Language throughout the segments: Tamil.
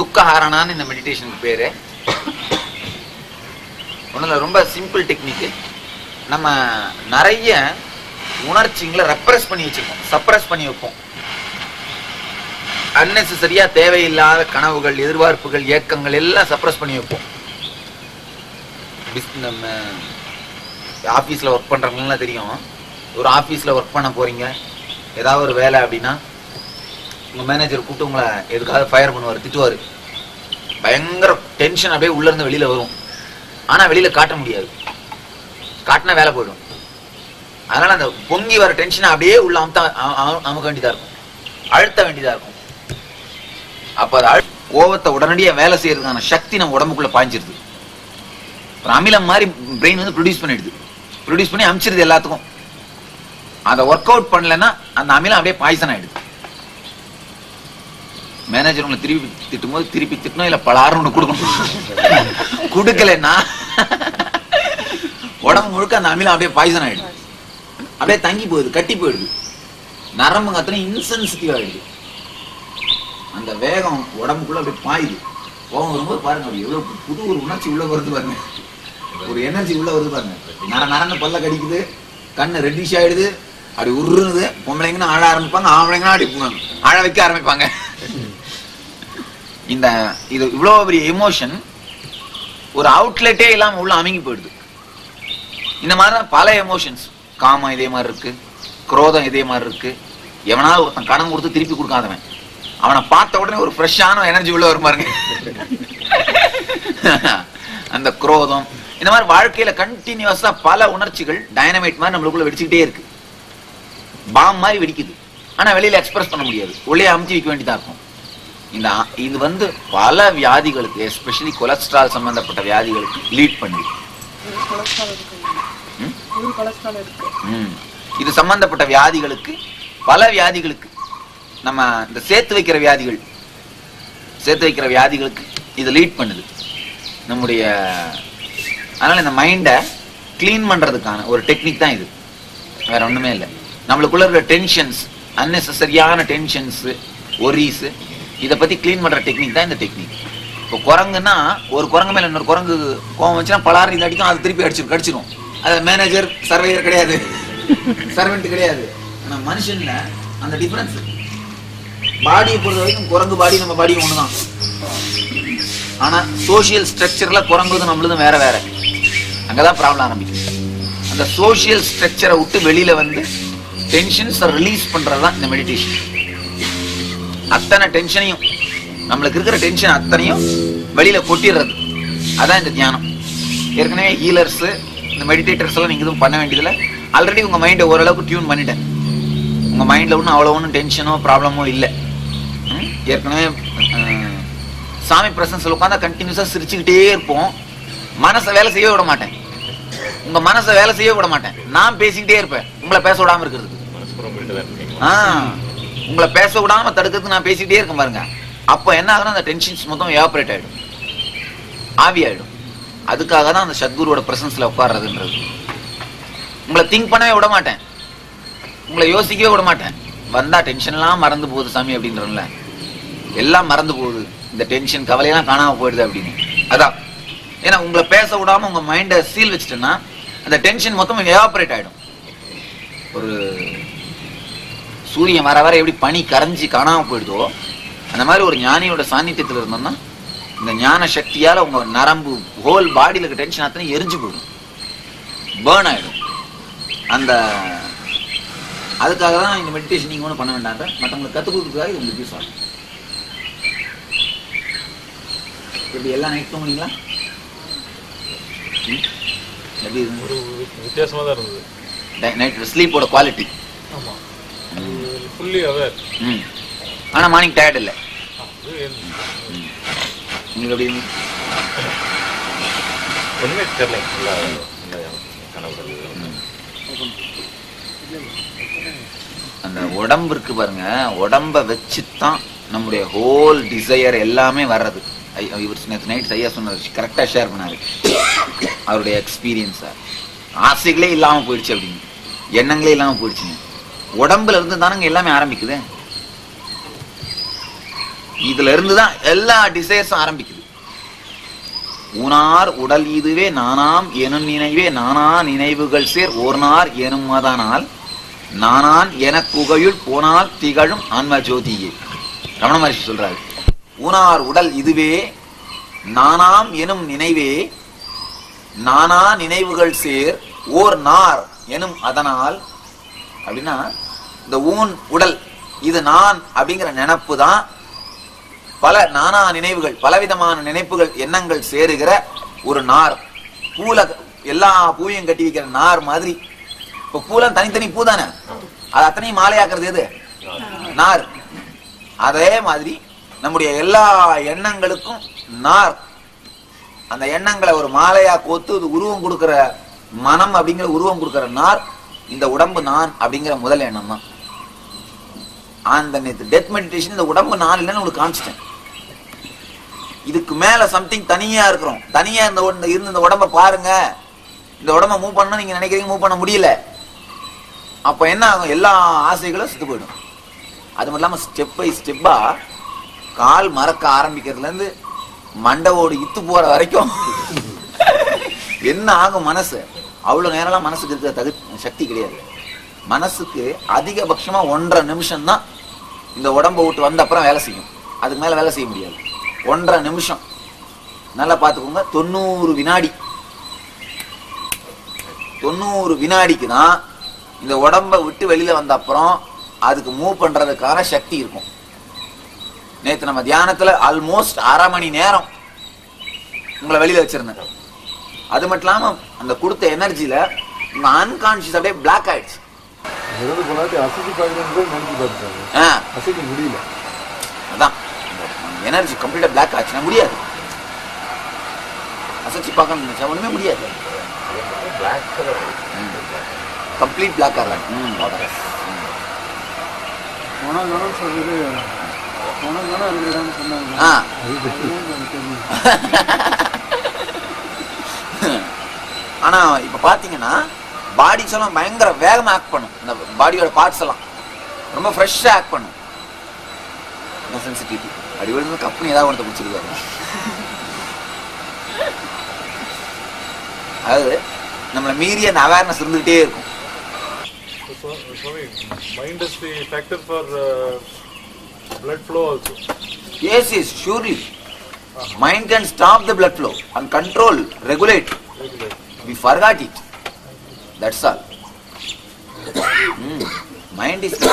துக்கஹாரணான்னு இந்த மெடிடேஷனுக்கு பேரு ஒன்றும் ரொம்ப சிம்பிள் டெக்னிக்கு நம்ம நிறைய உணர்ச்சிங்களை ரெப்ரஸ் பண்ணி வச்சிருக்கோம் சப்ரஸ் பண்ணி வைப்போம் அன்னெசரியா தேவையில்லாத கனவுகள் எதிர்பார்ப்புகள் ஏக்கங்கள் எல்லாம் சப்ரஸ் பண்ணி வைப்போம் பிஸ்- நம்ம ஆஃபீஸில் ஒர்க் பண்ணுறவங்கலாம் தெரியும் ஒரு ஆஃபீஸில் ஒர்க் பண்ண போறீங்க ஏதாவது ஒரு வேலை அப்படின்னா உங்கள் மேனேஜர் கூப்பிட்டு உங்களை எதுக்காக ஃபயர் பண்ணுவார் திட்டுவார் பயங்கர டென்ஷன் அப்படியே உள்ள இருந்து வெளியில வரும் ஆனா வெளியில காட்ட முடியாது காட்டினா வேலை போயிடும் அதனால அந்த பொங்கி வர டென்ஷனை அப்படியே உள்ள அமுத்த அ- அ- அமுக்க வேண்டியதா இருக்கும் அழுத்த வேண்டியதா இருக்கும் அப்ப அது அழு கோவத்தை உடனடியா வேலை செய்யறதுக்கான சக்தி நம்ம உடம்புக்குள்ள பாய்ஞ்சிருது ஒரு அமிலம் மாதிரி பிரெயின் வந்து ப்ரொடியூஸ் பண்ணிடுது ப்ரொடியூஸ் பண்ணி அமிச்சிருது எல்லாத்துக்கும் அதை ஒர்க் அவுட் பண்ணலைன்னா அந்த அமிலம் அப்படியே பாய்சன் ஆயிடுது மேனேஜர் உங்களை திருப்பி திட்டும் போது திருப்பி திட்டணும் இல்ல பலாரம் ஒண்ணு கொடுக்கணும் கொடுக்கலன்னா உடம்பு முழுக்க அந்த அமிலம் அப்படியே பாய்சன் ஆயிடுது அப்படியே தங்கி போயிடுது கட்டி போயிடுது நரம்பு அத்தனை இன்சென்சிட்டிவ் ஆயிடுது அந்த வேகம் உடம்புக்குள்ள அப்படியே பாயுது கோவம் வரும்போது பாருங்க அப்படி எவ்வளவு புது ஒரு உணர்ச்சி உள்ள வருது பாருங்க ஒரு எனர்ஜி உள்ள வருது பாருங்க நர நரன்னு பல்ல கடிக்குது கண்ணு ரெட்டிஷ் ஆயிடுது அப்படி உருணுது பொம்பளைங்கன்னா ஆழ ஆரம்பிப்பாங்க ஆம்பளைங்கன்னா அப்படி ஆழ வைக்க ஆரம்பிப்பாங்க இந்த இது இவ்வளவு பெரிய எமோஷன் ஒரு அவுட்லெட்டே இல்லாம உள்ள அமுங்கி போயிடுது இந்த மாதிரி தான் பல எமோஷன்ஸ் காமம் இதே மாதிரி இருக்கு குரோதம் இதே மாதிரி இருக்கு எவனாவது ஒருத்தன் கடன் கொடுத்து திருப்பி கொடுக்காதவன் அவனை பார்த்த உடனே ஒரு ஃப்ரெஷ்ஷான எனர்ஜி உள்ள வரும் பாருங்க அந்த குரோதம் இந்த மாதிரி வாழ்க்கையில கண்டினியூஸா பல உணர்ச்சிகள் டைனமைட் மாதிரி நம்மளுக்குள்ள வெடிச்சுக்கிட்டே இருக்கு பாம் மாதிரி வெடிக்குது ஆனா வெளியில எக்ஸ்பிரஸ் பண்ண முடியாது உள்ளே அமுத்தி வைக்க வேண்டியதா இருக்கும் இந்த ஆ- இது வந்து பல வியாதிகளுக்கு எஸ்பெஷலி கொலஸ்ட்ரால் சம்பந்தப்பட்ட வியாதிகளுக்கு லீட் பண்ணுது ஒரு கொலஸ்ட்ரால் இருக்கு ம்? ஒரு கொலஸ்ட்ரால் இருக்கு ம். இது சம்பந்தப்பட்ட வியாதிகளுக்கு பல வியாதிகளுக்கு நம்ம இந்த சேர்த்து வைக்கிற வியாதிகள் சேர்த்து வைக்கிற வியாதிகளுக்கு இது லீட் பண்ணுது நம்முடைய அதனால இந்த மைண்டை க்ளீன் பண்றதுக்கான ஒரு டெக்னிக் தான் இது வேற ஒண்ணுமே இல்லை நம்மளுக்குள்ள இருக்கிற டென்ஷன்ஸ் அன்னெசரியான டென்ஷன்ஸ் ஒரீஸ் இதை பத்தி க்ளீன் பண்ற டெக்னிக் தான் இந்த டெக்னிக் இப்போ குரங்குன்னா ஒரு குரங்கு மேல இன்னொரு குரங்கு கோவம் வச்சுன்னா பலாறு இது அடிக்கும் அது திருப்பி அடிச்சு கடிச்சிடும் அது மேனேஜர் சர்வேயர் கிடையாது சர்வெண்ட் கிடையாது ஆனா மனுஷன்ல அந்த டிஃபரன்ஸ் பாடியை பொறுத்த வரைக்கும் குரங்கு பாடி நம்ம பாடி ஒண்ணுதான் ஆனா சோஷியல் ஸ்ட்ரக்சர்ல குரங்குது நம்மளுதும் வேற வேற அங்கதான் ப்ராப்ளம் ஆரம்பிக்குது அந்த சோஷியல் ஸ்ட்ரக்சரை விட்டு வெளியில வந்து டென்ஷன்ஸை ரிலீஸ் பண்றதுதான் இந்த மெடிடேஷன் அத்தனை டென்ஷனையும் நம்மளுக்கு இருக்கிற டென்ஷன் அத்தனையும் வெளியில கொட்டிடுறது அதான் இந்த தியானம் ஏற்கனவே ஹீலர்ஸ் இந்த மெடிடேட்டர்ஸ் எல்லாம் நீங்க எதுவும் பண்ண வேண்டியதில்ல ஆல்ரெடி உங்க மைண்டை ஓரளவுக்கு டியூன் பண்ணிட்டேன் உங்க மைண்ட்ல ஒன்றும் அவ்வளோ ஒன்றும் டென்ஷனோ ப்ராப்ளமோ இல்லை ம்? ஏற்கனவே அஹ், சாமி பிரசன்ஸ்ல உட்காந்தா கண்டினியூஸா சிரிச்சுக்கிட்டே இருப்போம் மனசை வேலை செய்ய விட மாட்டேன் உங்க மனசை வேலை செய்ய விட மாட்டேன் நான் பேசிக்கிட்டே இருப்பேன் உங்களை பேச விடாம இருக்கிறதுக்கு மனசுப்புறம் போயிட்டு தான் இருக்கீங்க ஆ, உங்களை பேச விடாம தடுக்கிறதுக்கு நான் பேசிக்கிட்டே இருக்கேன் பாருங்க அப்ப என்ன ஆகுதுன்னா அந்த டென்ஷன்ஸ் மொத்தம் எவாபரேட் ஆயிடும் ஆவி ஆயிடும் அதுக்காக தான் அந்த சத்குருவோட பிரசன்ஸ்ல உட்கார்றதுன்றது உங்களை திங்க் பண்ணவே விட மாட்டேன் உங்களை யோசிக்கவே விட மாட்டேன் வந்தா டென்ஷன்லாம் மறந்து போகுது சாமி அப்படின்றல எல்லாம் மறந்து போகுது இந்த டென்ஷன் கவலையெல்லாம் காணாம போயிடுது அப்படின்னு அதான் ஏன்னா உங்களை பேச விடாம உங்க மைண்டை சீல் வச்சுட்டேன்னா அந்த டென்ஷன் மொத்தம் எவாபரேட் ஆயிடும் ஒரு சூரியன் வர வர எப்படி பனி கரைஞ்சி காணாம போயிடுதோ அந்த மாதிரி ஒரு ஞானியோட சாநித்தியத்துல இருந்தோம்னா இந்த ஞான சக்தியால உங்க நரம்பு ஹோல் பாடியில இருக்க டென்ஷன் அத்தனை எரிஞ்சு போயிடும் பேர்ன் ஆயிடும் அந்த அதுக்காக தான் இந்த மெடிடேஷன் நீங்க ஒன்றும் பண்ண வேண்டாங்க மற்றவங்களுக்கு கற்றுக் கொடுக்குறதுக்காக இது உங்களுக்கு யூஸ் ஆகும் இப்படி எல்லாம் நைட் தூங்குனீங்களா ம்? எப்படி இருந்தது ஒரு வித்தியாசமா தான் இருந்தது நைட் ஸ்லீப்போட குவாலிட்டி ஆமா ஃபுல்லி அவேர் ம் ஆனா மார்னிங் டயர்ட் இல்லை அது உங்களுக்கு எப்படி இருந்தது? ஒண்ணுமே தெரியல நல்லா நல்லா கனவு வருது. அந்த உடம்பு இருக்கு பாருங்க உடம்ப வச்சுதான் நம்முடைய ஹோல் டிசையர் எல்லாமே வர்றது ஐ- இவர் நேற்று நைட் ஐயா சொன்னார் கரெக்டாக ஷேர் பண்ணாரு அவருடைய எக்ஸ்பீரியன்ஸை ஆசைகளே இல்லாம போயிடுச்சு அப்படின்னு எண்ணங்களே இல்லாம போயிடுச்சுங்க உடம்புல இருந்து தானங்க எல்லாமே ஆரம்பிக்குது இதுல இருந்து தான் எல்லா டிசைர்ஸும் ஆரம்பிக்குது ஊனார் உடல் இதுவே நானாம் எனும் நினைவே நானா நினைவுகள் சேர் ஓர்னார் எனும் மதனால் நானான் எனக் குகையுள் போனால் திகழும் ஆன்ம ஜோதியே ரமண மகர்ஷி சொல்றாரு ஊனார் உடல் இதுவே நானாம் எனும் நினைவே நானா நினைவுகள் சேர் ஓர் நார் எனும் அதனால் அப்படின்னா இந்த ஊன் உடல் இது நான் அப்படிங்கிற நினப்பு தான் பல நானா நினைவுகள் பலவிதமான நினைப்புகள் எண்ணங்கள் சேருகிற ஒரு நார் பூல எல்லா பூவையும் கட்டி வைக்கிற நார் மாதிரி இப்ப பூலாம் தனித்தனி பூ தானே அது அத்தனையும் மாலையாக்குறது எது நார் அதே மாதிரி நம்முடைய எல்லா எண்ணங்களுக்கும் நார் அந்த எண்ணங்களை ஒரு மாலையா கோத்து இது உருவம் கொடுக்கிற மனம் அப்படிங்கிற உருவம் கொடுக்கிற நார் இந்த உடம்பு நான் அப்படிங்கிற முதல் எண்ணம் தான் அந்த நேத்து டெத் மெடிடேஷன் இந்த உடம்பு நான் இல்லைன்னு உங்களுக்கு காமிச்சிட்டேன் இதுக்கு மேல சம்திங் தனியா இருக்கிறோம் தனியா இந்த ஒண்ணு இருந்து இந்த உடம்ப பாருங்க இந்த உடம்ப மூவ் பண்ண நீங்க நினைக்கிறீங்க மூவ் பண்ண முடியல அப்ப என்ன ஆகும் எல்லா ஆசைகளும் செத்து போயிடும் அது மட்டும் இல்லாம ஸ்டெப் பை ஸ்டெப்பா கால் மறக்க ஆரம்பிக்கிறதுல இருந்து மண்டவோடு இத்து போற வரைக்கும் என்ன ஆகும் மனசு அவ்வளவு நேரம்லாம் மனசுக்கு இருக்கிற தகு சக்தி கிடையாது மனசுக்கு அதிகபட்சமா ஒன்றரை நிமிஷம் தான் இந்த உடம்ப விட்டு வந்த அப்புறம் வேலை செய்யும் அதுக்கு மேல வேலை செய்ய முடியாது ஒன்றரை நிமிஷம் நல்லா பார்த்துக்கோங்க தொண்ணூறு வினாடி தொண்ணூறு வினாடிக்கு தான் இந்த உடம்ப விட்டு வெளியில வந்த அப்புறம் அதுக்கு மூவ் பண்றதுக்கான சக்தி இருக்கும் நேத்து நம்ம தியானத்துல ஆல்மோஸ்ட் அரை மணி நேரம் உங்களை வெளியில வச்சிருந்தேன் அது மட்டும் இல்லாம அந்த கொடுத்த எனர்ஜில உங்க அன்கான்சியஸ் அப்படியே பிளாக் ஆயிடுச்சு இறந்து போனாட்டி அசைச்சு பார்க்கணும்னு நினைச்சு பார்த்துட்டாங்க ஆ, அசைக்க முடியல அதான் எனர்ஜி கம்ப்ளீட்டா பிளாக் ஆச்சுன்னா முடியாது அசைச்சு பார்க்கணும்னு நினைச்சா ஒண்ணுமே முடியாது பிளாக் கலர் கம்ப்ளீட் பிளாக் ஆகிறாங்க ம் உனக்கு வேணும் சொல்றது உனக்கு வேணும் இருக்கிறான்னு சொன்னாங்க ஆ அதுதான் எனக்கு தெரியும். ஆனா இப்ப பாத்தீங்கன்னா பாடிஸ் எல்லாம் பயங்கர வேகமா ஆக்ட் பண்ணும் இந்த பாடியோட பார்ட்ஸ் எல்லாம் ரொம்ப ஃப்ரெஷ்ஷா ஆக்ட் பண்ணும் சென்சிட்டிவிட்டி அடி விழுந்து கப்பனி ஏதாவது ஒன்று பிடிச்சிருக்காரு அதாவது நம்மளை மீறி அந்த அவேர்னஸ் இருந்துகிட்டே இருக்கும் Swami, mind is the factor for uh, blood flow also. Yes yes surely mind can stop the blood flow and control regulate Regulate. we forgot it that's all mind is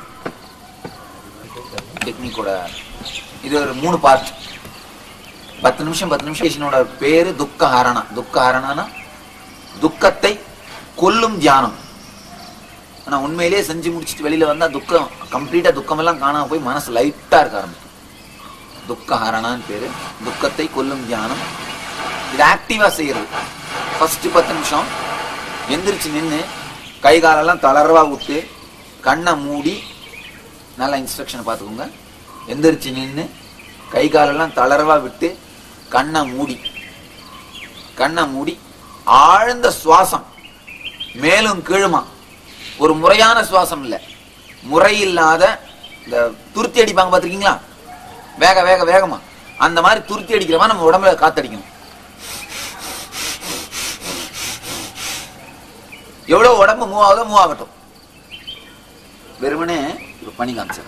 டெக்னிக்கோட இது ஒரு மூணு பார்ட் பத்து நிமிஷம் பத்து நிமிஷம் பேரு துக்க ஹரணா துக்க ஹரணானா துக்கத்தை கொல்லும் தியானம் ஆனா உண்மையிலேயே செஞ்சு முடிச்சுட்டு வெளியில வந்தா துக்கம் கம்ப்ளீட்டா துக்கம் எல்லாம் காணாம போய் மனசு லைட்டா இருக்க ஆரம்பிக்கும் துக்க ஹரணான்னு பேரு துக்கத்தை கொல்லும் தியானம் இது ஆக்டிவா செய்யறது ஃபர்ஸ்ட் பத்து நிமிஷம் எந்திரிச்சு நின்று கை காலெல்லாம் தளர்வா விட்டு கண்ணை மூடி நல்லா இன்ஸ்ட்ரக்ஷனை பார்த்துக்கோங்க எந்திரிச்சு நின்று கை காலெல்லாம் தளர்வா விட்டு கண்ணை மூடி கண்ணை மூடி ஆழ்ந்த சுவாசம் மேலும் கீழுமா ஒரு முறையான சுவாசம் இல்ல முறை இல்லாத இந்த துருத்தி அடிப்பாங்க பார்த்திருக்கீங்களா வேக வேக வேகமா அந்த மாதிரி துருத்தி அடிக்கிற மாதிரி நம்ம உடம்புல காத்தடிக்கணும் எவ்வளவு உடம்பு மூவ் ஆகுதோ மூவ் ஆகட்டும் வெறுமனே இப்ப பண்ணி காமிச்சேன்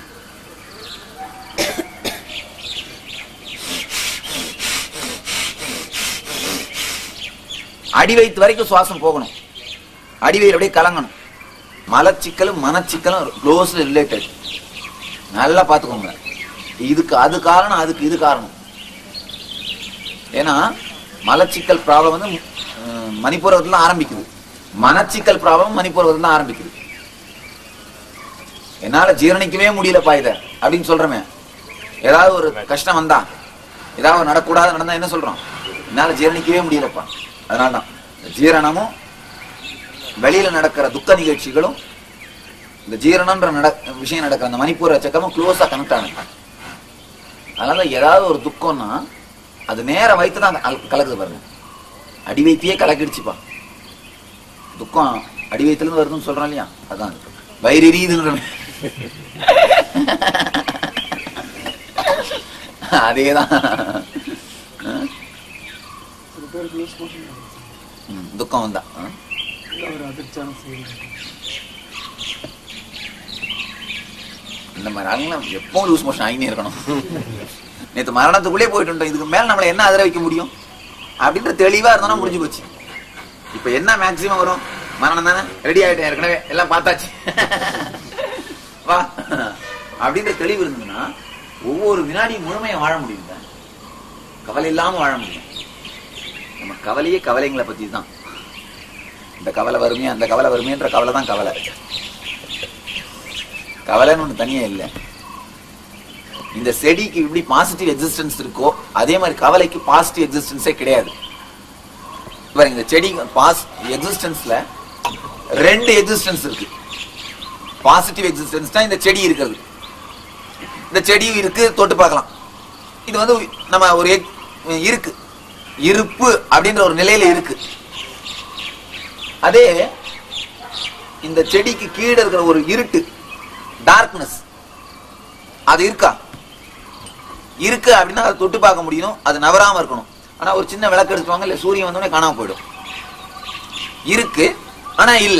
அடி வயிற்று வரைக்கும் சுவாசம் போகணும் அடி வயிறு அப்படியே கலங்கணும் மலச்சிக்கலும் மனச்சிக்கலும் க்ளோஸ்ல ரிலேட்டட் நல்லா பார்த்துக்கோங்க இதுக்கு அது காரணம் அதுக்கு இது காரணம் ஏன்னா மலச்சிக்கல் ப்ராப்ளம் வந்து அஹ், மணிப்பூரகத்துல தான் ஆரம்பிக்குது மனச்சிக்கல் ப்ராப்ளம் மணிப்பூரகத்துல தான் ஆரம்பிக்குது என்னால ஜீரணிக்கவே முடியலப்பா இத அப்படின்னு சொல்றமே ஏதாவது ஒரு கஷ்டம் வந்தா ஏதாவது ஒரு நடக்கூடாது நடந்தா என்ன சொல்றோம் என்னால ஜீரணிக்கவே முடியலப்பா அதனாலதான் ஜீரணமும் வெளியில நடக்கிற துக்க நிகழ்ச்சிகளும் இந்த ஜீரணம்ன்ற நட விஷயம் நடக்கிற அந்த மணிப்பூர சக்கரமும் க்ளோஸா கனெக்ட் ஆனது அதனால ஏதாவது ஒரு துக்கம்னா அது நேர வயிற்று தான் கல- கலக்குது பாருங்க அடி வயிற்றையே கலக்கிடுச்சுப்பா துக்கம் அடி வயிற்றுல இருந்து வருதுன்னு சொல்றோம் இல்லையா அதான் வயிறு எரியுதுன்ற அதேதான் சில பேருக்கு யூஸ் பண்ணுறாங்க ம், துக்கம் வந்தா ஆ? ஒரு அதிர்ச்சியான செய்தி இந்த மாதிரி ஆளுங்களாம் எப்பவும் லூஸ் மோஷன் ஆகினே இருக்கணும் நேத்து மரணத்துக்குள்ளே போயிட்டு வந்துட்டோம். இதுக்கு மேல நம்மள என்ன அதிர வைக்க முடியும் அப்படின்ற தெளிவா இருந்தோம்னா முடிஞ்சு போச்சு இப்ப என்ன மேக்சிமம் வரும் மரணம் தானே ரெடி ஆயிட்டேன் ஏற்கனவே எல்லாம் பார்த்தாச்சு வா அப்படின்ற தெளிவு இருந்ததுன்னா ஒவ்வொரு வினாடியும் முழுமையா வாழ முடியுங்க கவலை இல்லாம வாழ முடியும் நம்ம கவலையே கவலைங்களை பத்தி தான் இந்த கவலை வருமே அந்த கவலை வருமேன்ற கவலை தான் கவலை கவலைன்னு ஒண்ணு தனியா இல்லை இந்த செடிக்கு எப்படி பாசிட்டிவ் எக்ஸிஸ்டன்ஸ் இருக்கோ அதே மாதிரி கவலைக்கு பாசிட்டிவ் எக்ஸிஸ்டன்ஸே கிடையாது பாருங்க இந்த செடி பாஸ் எக்ஸிஸ்டன்ஸ்ல ரெண்டு எக்ஸிஸ்டன்ஸ் இருக்கு பாசிட்டிவ் எக்ஸிஸ்டன்ஸ் தான் இந்த செடி இருக்கிறது இந்த செடியும் இருக்கு தொட்டு பார்க்கலாம் இது வந்து நம்ம ஒரு எக்- இருக்கு இருப்பு அப்படின்ற ஒரு நிலையில இருக்கு அதே இந்த செடிக்கு கீழே இருக்கிற ஒரு இருட்டு டார்க்னஸ் அது இருக்கா இருக்கு அப்படின்னா அதை தொட்டு பார்க்க முடியும் அது நவராம இருக்கணும் ஆனா ஒரு சின்ன விளக்கு எடுத்துவாங்க இல்ல சூரியன் வந்தோடனே காணாம போயிடும் இருக்கு ஆனா இல்ல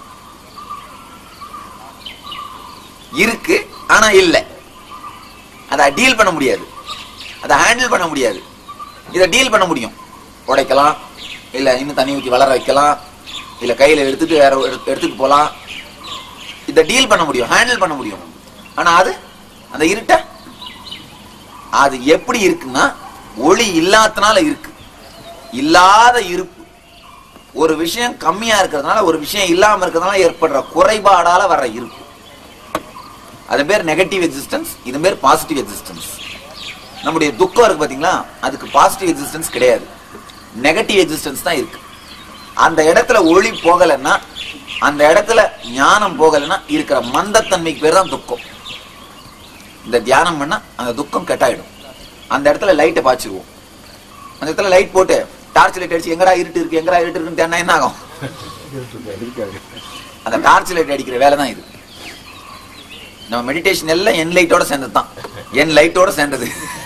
இருக்கு ஆனா இல்ல அதை டீல் பண்ண முடியாது அதை ஹேண்டில் பண்ண முடியாது இதை டீல் பண்ண முடியும் உடைக்கலாம் இல்ல இன்னும் தண்ணி ஊற்றி வளர வைக்கலாம் இல்ல கையில எடுத்துட்டு வேற ஒரு எடுத்து- எடுத்துட்டு போலாம் இதை டீல் பண்ண முடியும் ஹேண்டில் பண்ண முடியும் ஆனா அது அந்த இருட்ட அது எப்படி இருக்குன்னா ஒளி இல்லாதனால இருக்கு இல்லாத இருப்பு ஒரு விஷயம் கம்மியா இருக்கிறதுனால ஒரு விஷயம் இல்லாம இருக்கிறதுனால ஏற்படுற குறைபாடால வர்ற இருப்பு அது பேர் நெகட்டிவ் எக்ஸிஸ்டன்ஸ் இது பேர் பாசிட்டிவ் எக்ஸிஸ்டன்ஸ் நம்முடைய துக்கம் இருக்கு பாத்தீங்களா அதுக்கு பாசிட்டிவ் எக்ஸிஸ்டன்ஸ் கிடையாது நெகட்டிவ் எக்ஸிஸ்டன்ஸ் தான் இருக்கு அந்த இடத்துல ஒளி போகலைன்னா அந்த இடத்துல ஞானம் போகலைன்னா இருக்கிற மந்தத்தன்மைக்கு பேர் தான் துக்கம் இந்த தியானம் பண்ணா அந்த துக்கம் கட்டாயிடும் அந்த இடத்துல லைட்டை பாய்ச்சிருவோம் அந்த இடத்துல லைட் போட்டு டார்ச் லைட் அடிச்சு எங்கடா இருட்டு இருக்கு எங்கடா இருட்டு இருக்குன்னு தேடினா என்ன ஆகும் இருக்காது அந்த டார்ச் லைட் அடிக்கிற வேலை தான் இது நம்ம மெடிடேஷன் எல்லாம் என் லைட்டோட சேர்ந்தது தான் என் லைட்டோட சேர்ந்தது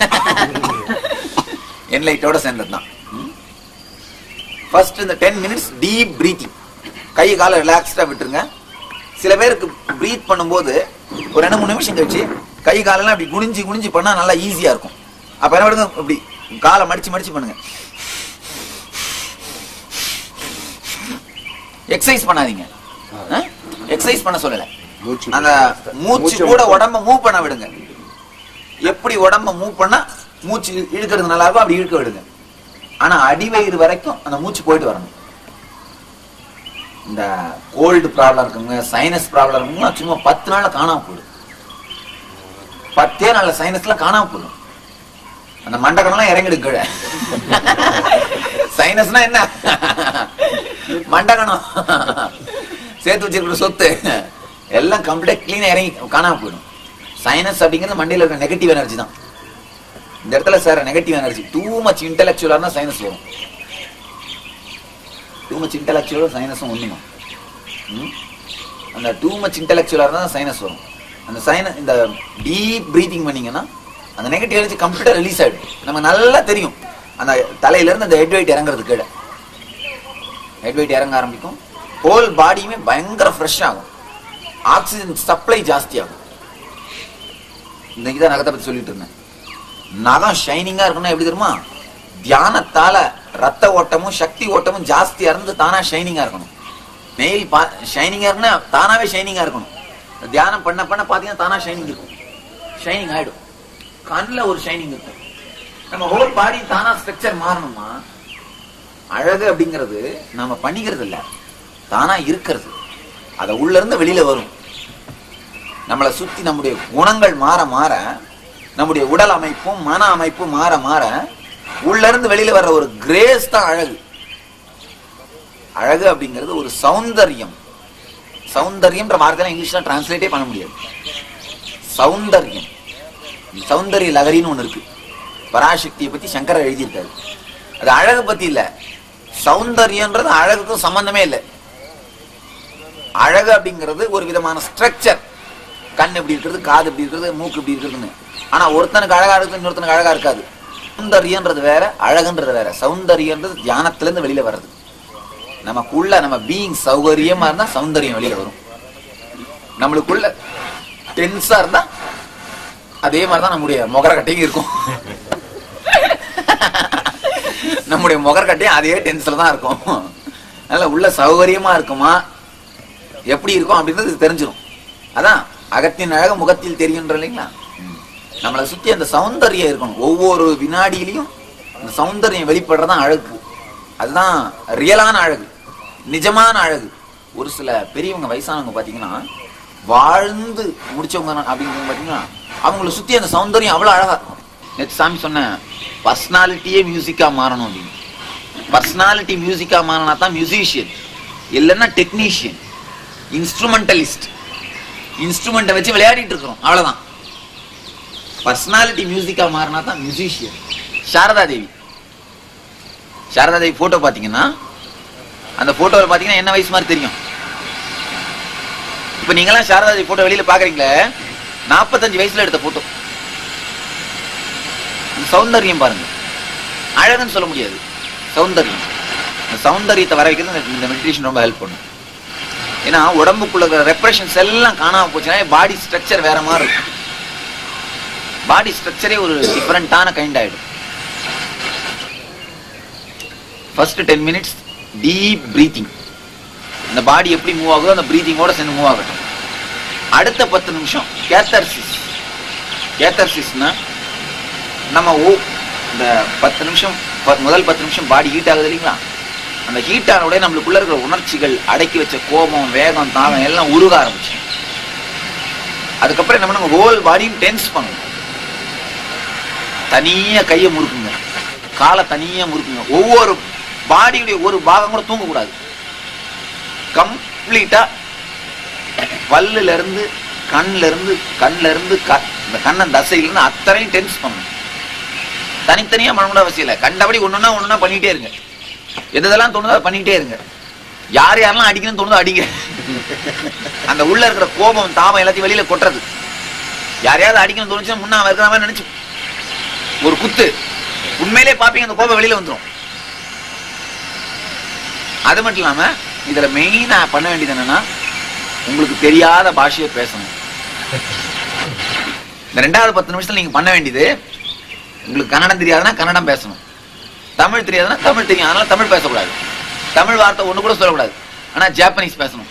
என் லைட்டோட சேர்ந்தது தான் ஃபர்ஸ்ட் இந்த டென் மினிட்ஸ் டீப் பிரீத்திங் கை காலை ரிலாக்ஸ்டா விட்டுருங்க சில பேருக்கு பிரீத் பண்ணும்போது ஒரு ரெண்டு மூணு நிமிஷம் கழிச்சு கை காலெல்லாம் இப்படி குனிஞ்சு குனிஞ்சு பண்ணா நல்லா ஈஸியா இருக்கும் அப்ப என்ன பண்ணுங்க இப்படி காலை மடிச்சு மடிச்சு பண்ணுங்க எக்ஸசைஸ் பண்ணாதீங்க எக்ஸசைஸ் பண்ண சொல்லல மூச்சு அந்த மூச்சு மூச்சை கூட மட்டும். உடம்ப மூவ் பண்ண விடுங்க எப்படி உடம்ப மூவ் பண்ணா மூச்சு இழுக்கிறது நல்லா இருக்கும் அப்படி இழுக்க விடுங்க ஆனா அடிவயிறு வரைக்கும் அந்த மூச்சு போயிட்டு வரணும் இந்த கோல்டு ப்ராப்ளம் இருக்குங்க சைனஸ் ப்ராப்ளம் இருக்குங்க சும்மா பத்து நாள்ல காணாம போயிடும் பத்தே நாள்ல சைனஸ்ல காணாம போயிடும் அந்த மண்டகம்லாம் இறங்கிடு கீழே சைனஸ்னா என்ன மண்டகணம் சேர்த்து வச்சிருக்கிற சொத்து எல்லாம் கம்ப்ளீட்டா கிளீனா இறங்கி காணாம போயிடும் சைனஸ் அப்படிங்கிறது மண்டையில இருக்க நெகட்டிவ் எனர்ஜி தான் இந்த இடத்துல sir negative energy too much இன்டெலக்சுவலா இருந்தா சைனஸ் வரும் டூ மச் இன்டெலக்சுவலும் சைனஸும் ஒண்ணுமா ம்? அந்த டூ மச் இன்டெலக்சுவலா இருந்தா சைனஸ் வரும் அந்த சைன இந்த டீப் பிரீத்திங் பண்ணீங்கன்னா அந்த நெகட்டிவ் எனர்ஜி கம்ப்ளீட்டா ரிலீஸ் ஆயிடும் நம்ம நல்லா தெரியும் அந்த தலையில இருந்து அந்த ஹெட் வெயிட் இறங்குறது கீழே ஹெட் வெயிட் இறங்க ஆரம்பிக்கும் ஹோல் பாடியுமே பயங்கர ஃப்ரெஷ் ஆகும் ஆக்சிஜன் சப்ளை ஜாஸ்தி ஆகும் இன்னைக்கு தான் நகத்தை பத்தி சொல்லிட்டு இருந்தேன் நகம் ஷைனிங்கா இருக்கணும் எப்படி தெரியுமா தியானத்தால ரத்த ஓட்டமும் சக்தி ஓட்டமும் ஜாஸ்தியா இருந்து தானா ஷைனிங்கா இருக்கணும் நெயில் பா ஷைனிங்கா இருக்குன்னா தானாவே ஷைனிங்கா இருக்கணும் தியானம் பண்ண பண்ண பாத்தீங்கன்னா தானா ஷைனிங் இருக்கும் ஷைனிங் ஆயிடும் கண்ணில் ஒரு ஷைனிங் இருக்கும் நம்ம ஹோல் பாடி தானா ஸ்ட்ரக்சர் மாறணுமா அழகு அப்படிங்கிறது நாம பண்ணிக்கிறது இல்ல தானா இருக்கிறது அத உள்ள இருந்து வெளியில வரும் நம்மளை சுத்தி நம்முடைய குணங்கள் மாற மாற நம்முடைய உடல் அமைப்பும் மன அமைப்பும் மாற மாற உள்ள இருந்து வெளியில வர்ற ஒரு கிரேஸ் தான் அழகு அழகு அப்படிங்கிறது ஒரு சௌந்தரியம் சௌந்தரியம்ன்ற வார்த்தையில இங்கிலீஷ்ல டிரான்ஸ்லேட்டே பண்ண முடியாது சௌந்தரியம் சௌந்தரிய லகரின்னு ஒண்ணு இருக்கு பராசக்தியை பத்தி சங்கரர் எழுதியிருக்காரு அது அழகு பத்தி இல்ல சௌந்தரியன்றது அழகுக்கும் சம்பந்தமே இல்லை அழகு அப்படிங்கிறது ஒரு விதமான ஸ்ட்ரக்சர் கண் எப்படி இருக்கிறது காது எப்படி இருக்கிறது மூக்கு எப்படி இருக்கிறதுன்னு ஆனா ஒருத்தனுக்கு அழகா இருக்கு இன்னொருத்தனுக்கு அழகா இருக்காது சௌந்தரியன்றது வேற அழகுன்றது வேற சௌந்தரியன்றது தியானத்துல இருந்து வெளியில வர்றது நமக்குள்ள நம்ம பீயிங் சௌகரியமா இருந்தா சௌந்தரியம் வெளியில வரும் நம்மளுக்குள்ள டென்ஸா இருந்தா அதே மாதிரிதான் நம்முடைய முகரக்கட்டையும் இருக்கும் நம்முடைய முகரக்கட்டையும் அதே டென்ஸ்ல தான் இருக்கும் அதனால உள்ள சௌகரியமா இருக்குமா எப்படி இருக்கும் அப்படின்றது தெரிஞ்சிடும் அதான் அகத்தின் அழகு முகத்தில் தெரியுன்ற இல்லைங்களா நம்மளை சுத்தி அந்த சௌந்தரியம் இருக்கணும் ஒவ்வொரு வினாடியிலையும் அந்த சௌந்தரியம் வெளிப்படுறதான் அழகு அதுதான் ரியலான அழகு நிஜமான அழகு ஒரு சில பெரியவங்க வயசானவங்க பாத்தீங்கன்னா வாழ்ந்து முடிச்சவங்க அப்படிங்கிறவங்க பாத்தீங்கன்னா அவங்கள சுத்தி அந்த சௌந்தரியம் அவ்வளவு அழகா இருக்கும் நேற்று சாமி சொன்னேன் பர்சனாலிட்டியே மியூசிக்கா மாறணும் அப்படின்னு பர்சனாலிட்டி மியூசிக்கா மாறினா தான் மியூசிஷியன் இல்லைன்னா டெக்னீஷியன் இன்ஸ்ட்ருமெண்டலிஸ்ட் இன்ஸ்ட்ருமெண்ட்டை வச்சு விளையாடிட்டு இருக்கிறோம் அவ்வளவுதான் பர்சனாலிட்டி மியூசிக்கா மாறினா தான் மியூசிஷியன் சாரதா தேவி சாரதா தேவி போட்டோ பாத்தீங்கன்னா அந்த போட்டோவில் பாத்தீங்கன்னா என்ன வயசு மாதிரி தெரியும் இப்ப நீங்களாம் சாரதா தேவி போட்டோ வெளியில பாக்குறீங்களே நாற்பத்தஞ்சு வயசுல எடுத்த போட்டோ சௌந்தரியம் பாருங்க அழகுன்னு சொல்ல முடியாது சௌந்தரியம் இந்த சௌந்தரியத்தை வர வைக்கிறது இந்த- இந்த மெடிடேஷன் ரொம்ப ஹெல்ப் பண்ணும் ஏன்னா உடம்புக்குள்ள இருக்கிற ரெப்ரஷன்ஸ் எல்லாம் காணாம போச்சுன்னா பாடி ஸ்ட்ரக்சர் வேற மாதிரி இருக்கும் பாடி ஸ்ட்ரக்சரே ஒரு டிஃபரெண்டான கைண்ட் ஆயிடும் first ten minutes deep breathing இந்த பாடி எப்படி மூவ் ஆகுதோ அந்த பிரீத்திங்கோட சேர்ந்து மூவ் ஆகட்டும் அடுத்த பத்து நிமிஷம் கேத்தர்சிஸ் கேத்தர்சிஸ்னா நம்ம ஓ இந்த பத்து நிமிஷம் ப- முதல் பத்து நிமிஷம் பாடி ஹீட் ஆகுது இல்லைங்களா அந்த ஹீட் ஆன உடனே நம்மளுக்குள்ள இருக்கிற உணர்ச்சிகள் அடக்கி வச்ச கோபம் வேகம் தாகம் எல்லாம் உருக ஆரம்பிச்சு அதுக்கப்புறம் என்ன பண்ணுங்க ஹோல் பாடியும் டென்ஸ் பண்ணணும் தனியா கையை முறுக்குங்க காலை தனியா முறுக்குங்க ஒவ்வொரு பாடியுடைய ஒரு பாகம் கூட தூங்கக்கூடாது கம்ப்ளீட்டா பல்லுல இருந்து கண்ணுல இருந்து கண்ணுல இருந்து க- இந்த கண்ணன் தசையில இருந்து அத்தனையும் டென்ஸ் பண்ணணும் தனித்தனியா பண்ண அவசியம் இல்லை கண்டபடி ஒண்ணுன்னா ஒண்ணுன்னா பண்ணிட்டே இருங்க எது எதெல்லாம் தோணுதோ அதை பண்ணிட்டே இருங்க யார் யாரெல்லாம் அடிக்கணும்னு தோணுதோ அடிங்க அந்த உள்ள இருக்கிற கோபம் தாபம் எல்லாத்தையும் வெளியில கொட்டுறது யாரையாவது அடிக்கணும்னு தோணுச்சுன்னா முன்ன அவன் இருக்கிற மாதிரி நினைச்சு ஒரு குத்து உண்மையிலே பாப்பீங்க அந்த கோபம் வெளியில வந்துரும் அது மட்டும் இல்லாம இதுல மெயினா பண்ண வேண்டியது என்னன்னா உங்களுக்கு தெரியாத பாஷையை பேசணும் இந்த ரெண்டாவது பத்து நிமிஷத்துல நீங்க பண்ண வேண்டியது உங்களுக்கு கன்னடம் தெரியாதுன்னா கன்னடம் பேசணும் தமிழ் தெரியாதுன்னா தமிழ் தெரியும் அதனால தமிழ் பேசக்கூடாது தமிழ் வார்த்தை ஒண்ணு கூட சொல்லக்கூடாது ஆனா ஜாப்பனீஸ் பேசணும்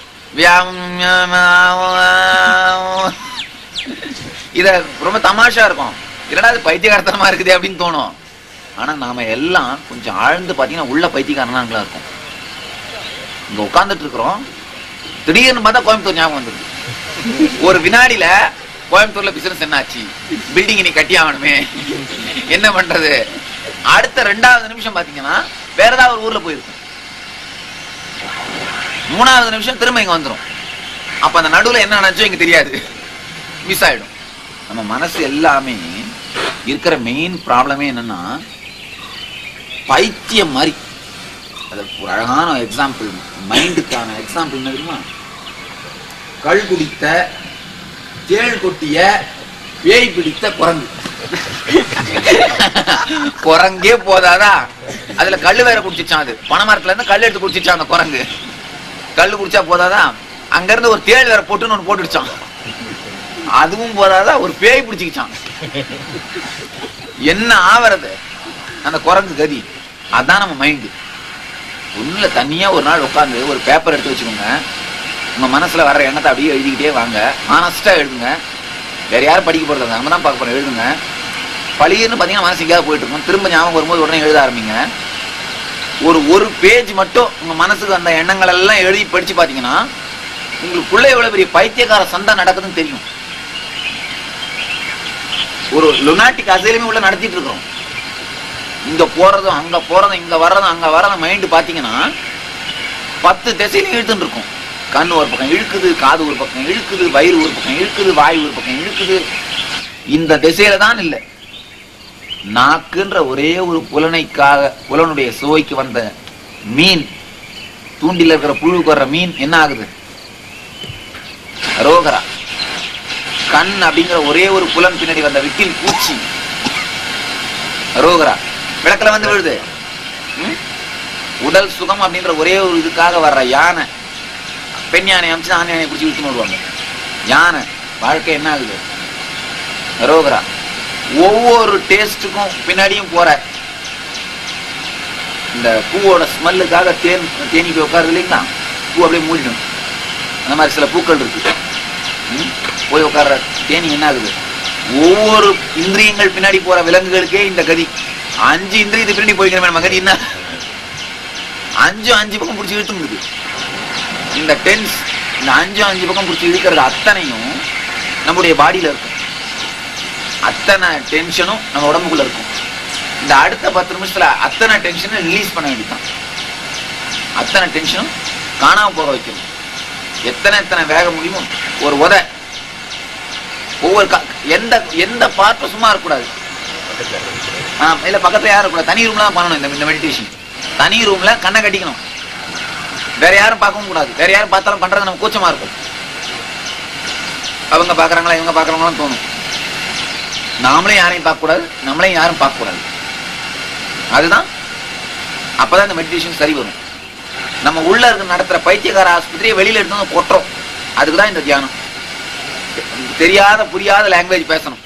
இத ரொம்ப தமாஷா இருக்கும் என்னடா இது பைத்தியகாரத்தனமா இருக்குது அப்படின்னு தோணும் ஆனா நாம எல்லாம் கொஞ்சம் ஆழ்ந்து பாத்தீங்கன்னா உள்ள பைத்தியக்காரனாங்களா இருக்கும் இங்க உட்கார்ந்துட்டு இருக்கிறோம் திடீர்னு பார்த்தா கோயம்புத்தூர் ஞாபகம் வந்துருது ஒரு வினாடியில கோயம்புத்தூர்ல பிசினஸ் என்னாச்சு பில்டிங் நீ கட்டி ஆகணுமே என்ன பண்றது அடுத்த ரெண்டாவது நிமிஷம் பாத்தீங்கன்னா வேற ஏதாவது ஒரு ஊர்ல போயிருக்கும் மூணாவது நிமிஷம் திரும்ப இங்க வந்துரும் அப்ப அந்த நடுவுல என்ன நினைச்சோ இங்க தெரியாது மிஸ் ஆயிடும் நம்ம மனசு எல்லாமே இருக்கிற மெயின் ப்ராப்ளமே என்னன்னா பைத்தியம் மாதிரி அது ஒரு அழகான எக்ஸாம்பிள் மைண்டுக்கான எக்ஸாம்பிள் என்ன தெரியுமா கள் குடித்த தேள் கொட்டிய பேய் பிடித்த குரங்கு குரங்கே போதாதா அதுல கல்லு வேற குடிச்சிச்சான் அது பனைமரத்துல இருந்து கல் எடுத்து குடிச்சிச்சான் அந்த குரங்கு கல்லு குடிச்சா போதாதா அங்க இருந்து ஒரு தேள் வேற போட்டுன்னு ஒண்ணு போட்டுடுச்சான் அதுவும் போதாதா ஒரு பேய் பிடிச்சிக்கிச்சான் என்ன ஆவறது அந்த குரங்கு கதி அதான் நம்ம மைண்டு உள்ள தனியா ஒரு நாள் உட்காந்து ஒரு பேப்பர் எடுத்து வச்சுக்கோங்க உங்க மனசுல வர்ற எண்ணத்தை அப்படியே எழுதிக்கிட்டே வாங்க ஆனஸ்டா எழுதுங்க வேற யாரும் படிக்க போறது இல்ல, நம்ம தான் பார்க்க போறோம் எழுதுங்க பழியர்னு பாத்தீங்கன்னா மனசு எங்கேயாவது போயிட்டு இருக்கும் திரும்ப ஞாபகம் வரும்போது உடனே எழுத ஆரம்பிங்க ஒரு ஒரு பேஜ் மட்டும் உங்க மனசுக்கு அந்த எண்ணங்கள் எல்லாம் எழுதி படிச்சு பாத்தீங்கன்னா உங்களுக்குள்ள எவ்வளவு பெரிய பைத்தியக்கார சண்டை நடக்குதுன்னு தெரியும் ஒரு லுனாட்டிக் அசைலுமே உள்ள நடத்திட்டு இருக்கிறோம் இங்க போறதும் அங்க போறதும் இங்க வர்றதும் அங்க வர்றதும் மைண்ட் பாத்தீங்கன்னா பத்து திசையிலும் இழுத்துட்டு இருக்கும் கண் ஒரு பக்கம் இழுக்குது காது ஒரு பக்கம் இழுக்குது வயிறு ஒரு பக்கம் இழுக்குது வாய் ஒரு பக்கம் இழுக்குது இந்த திசையில தான் இல்லை நாக்குன்ற ஒரே ஒரு புலனைக்காக புலனுடைய சுவைக்கு வந்த மீன் தூண்டில இருக்கிற புழுவுக்கு வர்ற மீன் என்ன ஆகுது ரோகரா கண் அப்படிங்கிற ஒரே ஒரு புலன் பின்னாடி வந்த விட்டில் பூச்சி ரோகரா விளக்குல வந்து விழுது ம்? உடல் சுகம் அப்படின்ற ஒரே ஒரு இதுக்காக வர்ற யானை பெண் யானை அமைச்சு ஆண் யானையை பிடிச்சி விட்டுன்னு வருவாங்க யானை வாழ்க்கை என்ன ஆகுது ரோகரா ஒவ்வொரு டேஸ்ட்டுக்கும் பின்னாடியும் போற இந்த பூவோட ஸ்மெல்லுக்காக தேன் தேனி போய் உட்காருது இல்லைங்களா பூ அப்படியே மூடிடும் அந்த மாதிரி சில பூக்கள் இருக்கு ம்? போய் உட்கார்ற தேனி என்ன ஆகுது ஒவ்வொரு இந்திரியங்கள் பின்னாடி போற விலங்குகளுக்கே இந்த கதி அஞ்சு இந்திரியத்துக்கு பின்னாடி போய்க்கிற நம்ம கதி என்ன அஞ்சு அஞ்சு பக்கம் பிடிச்சி இழுத்துங்குது இந்த டென்ஸ் இந்த அஞ்சு அஞ்சு பக்கம் பிடிச்சி இழுக்கிறது அத்தனையும் நம்முடைய பாடியில இருக்கும் அத்தனை டென்ஷனும் நம்ம உடம்புக்குள்ள இருக்கும் இந்த அடுத்த பத்து நிமிஷத்துல அத்தனை டென்ஷனை ரிலீஸ் பண்ண வேண்டியதுதான் அத்தனை டென்ஷனும் காணாம போக வைக்கணும் எத்தனை எத்தனை வேக முடியுமோ ஒரு உதை ஒவ்வொரு கா- எந்த எந்த பார்ட்டும் சும்மா இருக்கக்கூடாது ஆ, இல்ல பக்கத்துல யாரும் இருக்கக்கூடாது தனி ரூம்ல தான் பண்ணணும் இந்த இந்த மெடிடேஷன் தனி ரூம்ல கண்ணை கட்டிக்கணும் வேற யாரும் பார்க்கவும் கூடாது வேற யாரும் பார்த்தாலும் பண்றது நமக்கு கூச்சமா இருக்கும் அவங்க பாக்குறாங்களா இவங்க பாக்குறாங்களான்னு தோணும் நாமளும் யாரையும் பார்க்க கூடாது நம்மளையும் யாரும் பார்க்க கூடாது அதுதான் அப்பதான் இந்த மெடிடேஷன் சரி வரும் நம்ம உள்ள இருக்க நடத்துற பைத்தியகார ஆஸ்பத்திரியை வெளியில எடுத்து வந்து கொட்டுறோம் அதுக்கு தான் இந்த தியானம் தெரியாத புரியாத லாங்குவேஜ் பேசணும்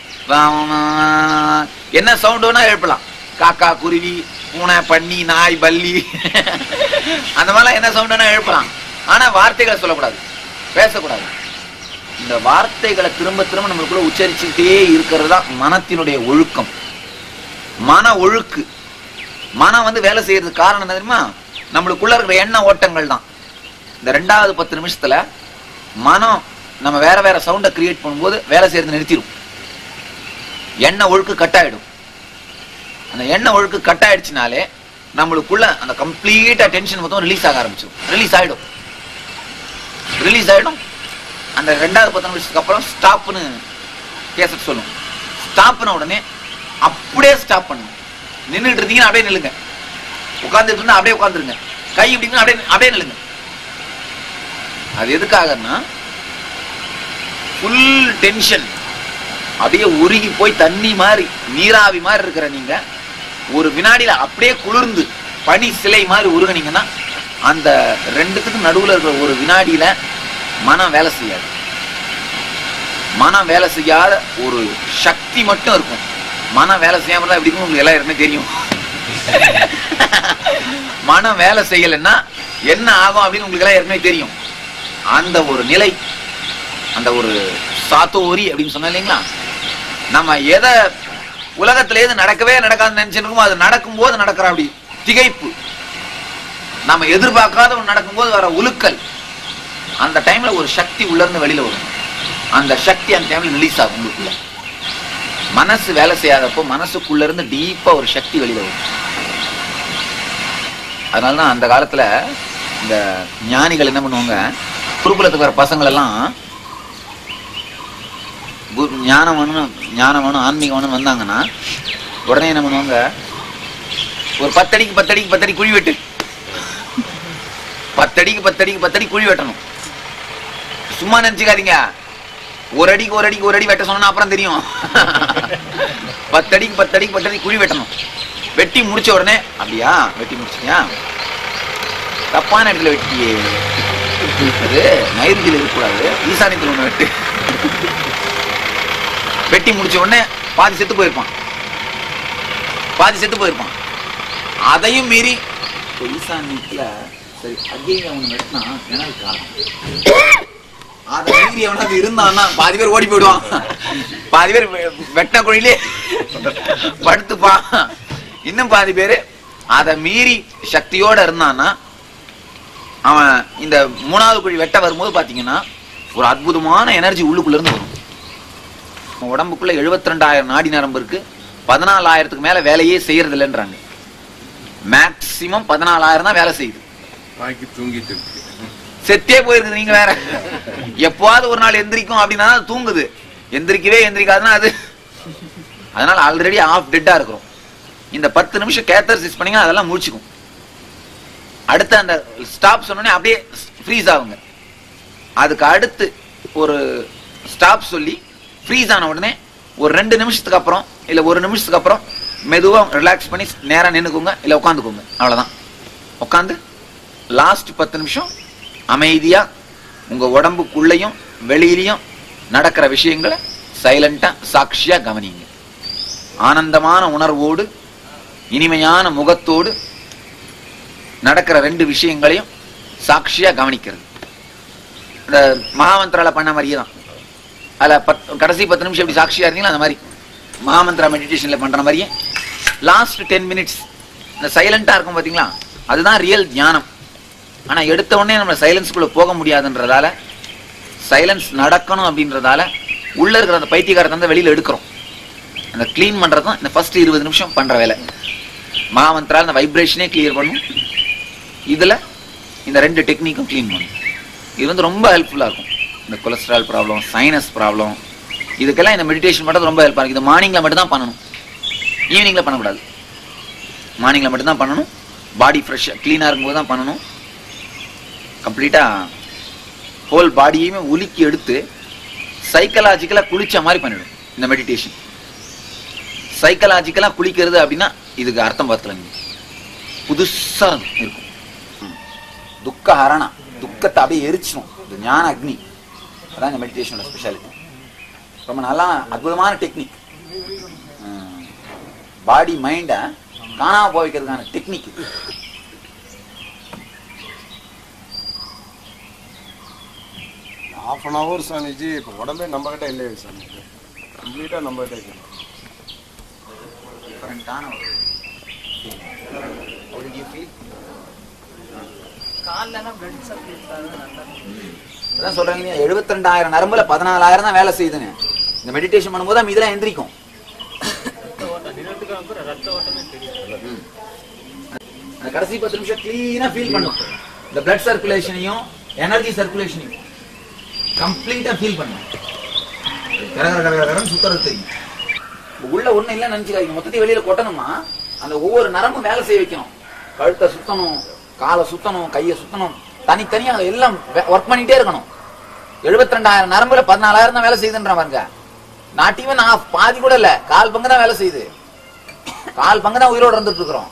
என்ன சவுண்ட் வேணா எழுப்பலாம் காக்கா குருவி பூனை பன்னி நாய் பல்லி அந்த மாதிரிலாம் என்ன சவுண்ட் வேணா எழுப்பலாம் ஆனா வார்த்தைகளை சொல்லக்கூடாது பேசக்கூடாது இந்த வார்த்தைகளை திரும்ப திரும்ப நம்மளுக்குள்ள உச்சரிச்சுக்கிட்டே இருக்கிறது தான் மனத்தினுடைய ஒழுக்கம் மன ஒழுக்கு மனம் வந்து வேலை செய்யறதுக்கு காரணம் என்ன தெரியுமா நம்மளுக்குள்ள இருக்கிற எண்ண ஓட்டங்கள் தான் இந்த ரெண்டாவது பத்து நிமிஷத்துல மனம் நம்ம வேற வேற சவுண்டை கிரியேட் பண்ணும்போது வேலை செய்யறது நிறுத்திடும் எண்ண ஒழுக்கு கட் ஆயிடும் அந்த எண்ண ஒழுக்கு கட் ஆயிடுச்சுனாலே நம்மளுக்குள்ள அந்த கம்ப்ளீட்டா டென்ஷன் மொத்தம் ரிலீஸ் ஆக ஆரம்பிச்சிடும் ரிலீஸ் ஆயிடும் ரிலீஸ் ஆயிடும் அந்த ரெண்டாவது பத்து நிமிஷத்துக்கு அப்புறம் ஸ்டாப்னு கேசட் சொல்லும் ஸ்டாப்ன உடனே அப்படியே ஸ்டாப் பண்ணுங்க நின்றுட்டு இருந்தீங்கன்னா அப்படியே நில்லுங்க உட்கார்ந்துட்டு இருந்தா அப்படியே உட்கார்ந்துருங்க கை இப்படின்னா அப்படியே அப்படியே நில்லுங்க அது எதுக்காகன்னா ஃபுல் டென்ஷன் அப்படியே உருகி போய் தண்ணி மாதிரி நீராவி மாதிரி இருக்கிற நீங்க ஒரு வினாடியில அப்படியே குளிர்ந்து பனி சிலை மாதிரி உருகுனீங்கன்னா அந்த ரெண்டுத்துக்கும் நடுவுல இருக்கிற ஒரு வினாடியில மனம் வேலை செய்யாது மனம் வேலை செய்யாத ஒரு சக்தி மட்டும் இருக்கும் மனம் வேலை செய்யாம தான் எப்படி இருக்கும் உங்களுக்கு எல்லாம் ஏற்கனவே தெரியும் மனம் வேலை செய்யலைன்னா என்ன ஆகும் அப்படின்னு உங்களுக்கு எல்லாம் ஏற்கனவே தெரியும் அந்த ஒரு நிலை அந்த ஒரு சாத்தோரி அப்படின்னு சொன்ன இல்லைங்களா நம்ம எதை உலகத்துல எது நடக்கவே நடக்காதுன்னு நினைச்சிருக்கோமோ அது நடக்கும்போது நடக்கிற அப்படி திகைப்பு நம்ம எதிர்பார்க்காத ஒன்று நடக்கும்போது வர உலுக்கல் அந்த டைம்ல ஒரு சக்தி உள்ள இருந்து வெளியில வரும் அந்த சக்தி அந்த டைம்ல ரிலீஸ் ஆகும் உங்களுக்குள்ள மனசு வேலை செய்யாதப்போ மனசுக்குள்ள இருந்து டீப்பா ஒரு சக்தி வெளியில வரும் அதனாலதான் அந்த காலத்துல இந்த ஞானிகள் என்ன பண்ணுவாங்க குருகுலத்துக்கு வர பசங்கள் எல்லாம் கு- ஞானம் வேணும் ஞானம் வேணும் ஆன்மீகம் வேணும் வந்தாங்கன்னா உடனே என்ன பண்ணுவாங்க ஒரு பத்தடிக்கு பத்தடிக்கு பத்தடி குழி வெட்டு பத்தடிக்கு பத்தடிக்கு பத்தடி குழி வெட்டணும் சும்மா நினைச்சுக்காதீங்க ஒரு அடிக்கு ஒரு அடிக்கு ஒரு அடி வெட்ட சொன்னா அப்புறம் தெரியும் பத்தடிக்கு பத்தடிக்கு பத்தடி குழி வெட்டணும் வெட்டி முடிச்ச உடனே அப்படியா வெட்டி முடிச்சிட்டியா தப்பான இடத்துல வெட்டியே அது நைருதியில் இருக்கக்கூடாது ஈசானியத்தில் ஒண்ணு வெட்டு வெட்டி முடிச்ச உடனே பாதி செத்து போயிருப்பான் பாதி செத்து போயிருப்பான் அதையும் மீறி இப்போ ஈசானியத்துல சரி அங்கேயும் அவனை வெட்டினா நிழல் காலம் அதை மீறி எவனாவது இருந்தான்னா பாதி பேர் ஓடி போயிடுவான் பாதி பேர் வெ- வெட்டின குழியிலே படுத்துப்பான் இன்னும் பாதி பேர் அதை மீறி சக்தியோட இருந்தான்னா அவன் இந்த மூணாவது குழி வெட்ட வரும்போது பாத்தீங்கன்னா ஒரு அற்புதமான எனர்ஜி உள்ளுக்குள்ள இருந்து வரும் நம்ம உடம்புக்குள்ள 72000 நாடி நரம்பு இருக்கு பதினாலாயிரத்துக்கு மேல வேலையே செய்யறது இல்லைன்றாங்க மேக்சிமம் பதினாலாயிரம் தான் வேலை செய்யுது பாக்கி தூங்கிட்டு இருக்கு செத்தே போயிருக்குது நீங்க வேற எப்பவாவது ஒரு நாள் எந்திரிக்கும் அப்படின்னா தான் அது தூங்குது எந்திரிக்கவே எந்திரிக்காதுன்னா அது அதனால ஆல்ரெடி ஆஃப் டெட்டா இருக்கிறோம் இந்த பத்து நிமிஷம் கேத்தர்சிஸ் பண்ணீங்கன்னா அதெல்லாம் முடிச்சுக்கும் அடுத்து அந்த ஸ்டாப் சொன்னோடனே அப்படியே ஃப்ரீஸ் ஆகுங்க அதுக்கு அடுத்து ஒரு ஸ்டாப் சொல்லி ஃப்ரீஸ் ஆன உடனே ஒரு ரெண்டு நிமிஷத்துக்கு அப்புறம் இல்ல ஒரு நிமிஷத்துக்கு அப்புறம் மெதுவா ரிலாக்ஸ் பண்ணி நேரா நின்னுக்கோங்க இல்ல உட்காந்துக்கோங்க அவ்வளவுதான் உட்காந்து லாஸ்ட் பத்து நிமிஷம் அமைதியா உங்க உடம்புக்குள்ளேயும் வெளியிலையும் நடக்கிற விஷயங்களை சைலண்டா சாட்சியா கவனிங்க ஆனந்தமான உணர்வோடு இனிமையான முகத்தோடு நடக்கிற ரெண்டு விஷயங்களையும் சாட்சியா கவனிக்கிறது இந்த மகாமந்திரால பண்ண மாதிரியே தான் அதுல பத் கடைசி பத்து நிமிஷம் எப்படி சாட்சியா இருந்தீங்களோ அந்த மாதிரி மகாமந்திரா மெடிடேஷன்ல பண்ற மாதிரியே லாஸ்ட் டென் மினிட்ஸ் இந்த சைலண்டா இருக்கும் பாத்தீங்களா அதுதான் ரியல் தியானம் ஆனா எடுத்த உடனே நம்ம சைலன்ஸ்குள்ள போக முடியாதுன்றதால சைலன்ஸ் நடக்கணும் அப்படின்றதால உள்ள இருக்கிற அந்த பைத்தியக்காரத்தை வந்து வெளியில எடுக்கிறோம் அந்த க்ளீன் பண்றது தான் இந்த ஃபர்ஸ்ட் இருபது நிமிஷம் பண்ற வேலை மகாமந்திரால அந்த வைப்ரேஷனே கிளியர் பண்ணும் இதுல இந்த ரெண்டு டெக்னிக்கும் க்ளீன் பண்ணும் இது வந்து ரொம்ப ஹெல்ப்ஃபுல்லா இருக்கும் இந்த கொலஸ்ட்ரால் ப்ராப்ளம் சைனஸ் ப்ராப்ளம் இதுக்கெல்லாம் இந்த மெடிடேஷன் பண்ணுறது ரொம்ப ஹெல்ப்பாக இருக்குது இது மார்னிங்கில் மட்டும் தான் பண்ணணும் ஈவினிங்கில் பண்ணக்கூடாது மார்னிங்கில் மட்டும் தான் பண்ணணும் பாடி ஃப்ரெஷ்ஷாக க்ளீனாக இருக்கும்போது தான் பண்ணணும் கம்ப்ளீட்டாக ஹோல் பாடியுமே உலுக்கி எடுத்து சைக்கலாஜிக்கலாக குளிச்ச மாதிரி பண்ணிடும் இந்த மெடிடேஷன் சைக்கலாஜிக்கலாக குளிக்கிறது அப்படின்னா இதுக்கு அர்த்தம் பார்த்துலங்க புதுசா இருக்கும் ம். துக்க ஹரணா துக்கத்தை அப்படியே எரிச்சிடும் இது ஞான அக்னி அதான் இந்த மெடிடேஷனோட ஸ்பெஷாலிட்டி ரொம்ப நல்லா அற்புதமான டெக்னிக் பாடி மைண்டை காணாம போக வைக்கிறதுக்கான டெக்னிக் இது ஹாஃப் அன் ஹவர் சாமிஜி இப்போ உடம்பே நம்ம கிட்ட இல்லையே சாமிஜி கம்ப்ளீட்டாக நம்ம கிட்ட இருக்கு டிஃபரெண்டான ஒரு How did you feel? கால்லனா பிளட் சர்க்குலேட் ஆகுது நல்லா அதான் சொல்றாங்க இல்லையா எழுபத்தி ரெண்டாயிரம் நரம்புல பதினாலாயிரம் தான் வேலை செய்யுதுன்னு இந்த மெடிடேஷன் பண்ணும்போது தான் இதெல்லாம் எந்திரிக்கும் அந்த கடைசி பத்து நிமிஷம் கிளீனா ஃபீல் பண்ணும் இந்த பிளட் சர்க்குலேஷனையும் எனர்ஜி சர்க்குலேஷனையும் கம்ப்ளீட்டா ஃபீல் பண்ணும் கர கர கர கரன்னு சுத்துறது தெரியும் இப்ப உள்ள ஒண்ணு இல்ல நினைச்சுக்காதீங்க மொத்தத்தையும் வெளியில கொட்டணுமா அந்த ஒவ்வொரு நரம்பும் வேலை செய்ய வைக்கணும் கழுத்தை சுத்தணும் காலை சுத்தணும் கையை சுத்தணும் தனித்தனியா எல்லாம் ஒர்க் பண்ணிட்டே இருக்கணும் எழுபத்தி ரெண்டாயிரம் நரம்புல பதினாலாயிரம் தான் வேலை செய்யுதுன்ற பாருங்க நாட் ஈவன் நான் பாதி கூட இல்ல கால் பங்கு தான் வேலை செய்யுது கால் பங்கு தான் உயிரோட இருந்துட்டு இருக்கிறோம்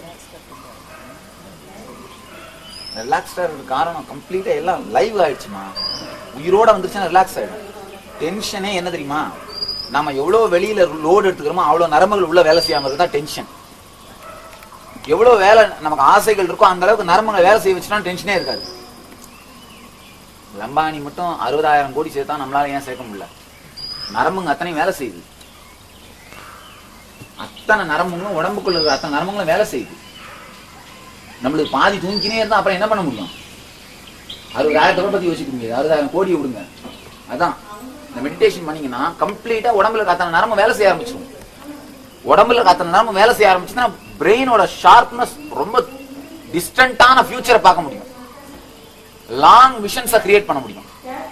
ரிலாக்ஸ்டா இருக்க காரணம் கம்ப்ளீட்டா எல்லாம் லைவ் ஆயிடுச்சுமா உயிரோட வந்துருச்சுன்னா ரிலாக்ஸ் ஆயிடும் டென்ஷனே என்ன தெரியுமா நாம எவ்வளவு வெளியில லோடு எடுத்துக்கிறோமோ அவ்வளவு நரம்புகள் உள்ள வேலை செய்யாம இருந்தா டென்ஷன் எவ்வளவு வேலை நமக்கு ஆசைகள் இருக்கோ அந்த அளவுக்கு நரம்புகளை வேலை செய்ய வச்சுனா டென்ஷனே இருக்காது லம்பானி மட்டும் அறுபதாயிரம் கோடி சேர்த்தா நம்மளால ஏன் சேர்க்க முடியல நரம்புங்க அத்தனை வேலை செய்யுது அத்தனை நரம்புங்களும் உடம்புக்குள்ள இருக்கிற அத்தனை நரம்புங்களும் வேலை செய்யுது நம்மளுக்கு பாதி தூங்கினே இருந்தா அப்புறம் என்ன பண்ண முடியும் அறுபதாயிரத்தை கூட பத்தி யோசிக்க முடியாது அறுபதாயிரம் கோடி விடுங்க அதான் இந்த மெடிடேஷன் பண்ணீங்கன்னா கம்ப்ளீட்டா உடம்புல இருக்க அத்தனை நரம்பு வேலை செய்ய ஆரம்பிச்சிடும் உடம்புல இருக்க அத்தனை நரம்பு வேலை செய்ய ஆரம்பிச்சுன்னா பிரெயினோட ஷார்ப்னஸ் ரொம்ப டிஸ்டன்டான ஃபியூச்சரை பார்க்க முடியும் லாங் விஷன்ஸை கிரியேட் பண்ண முடியும்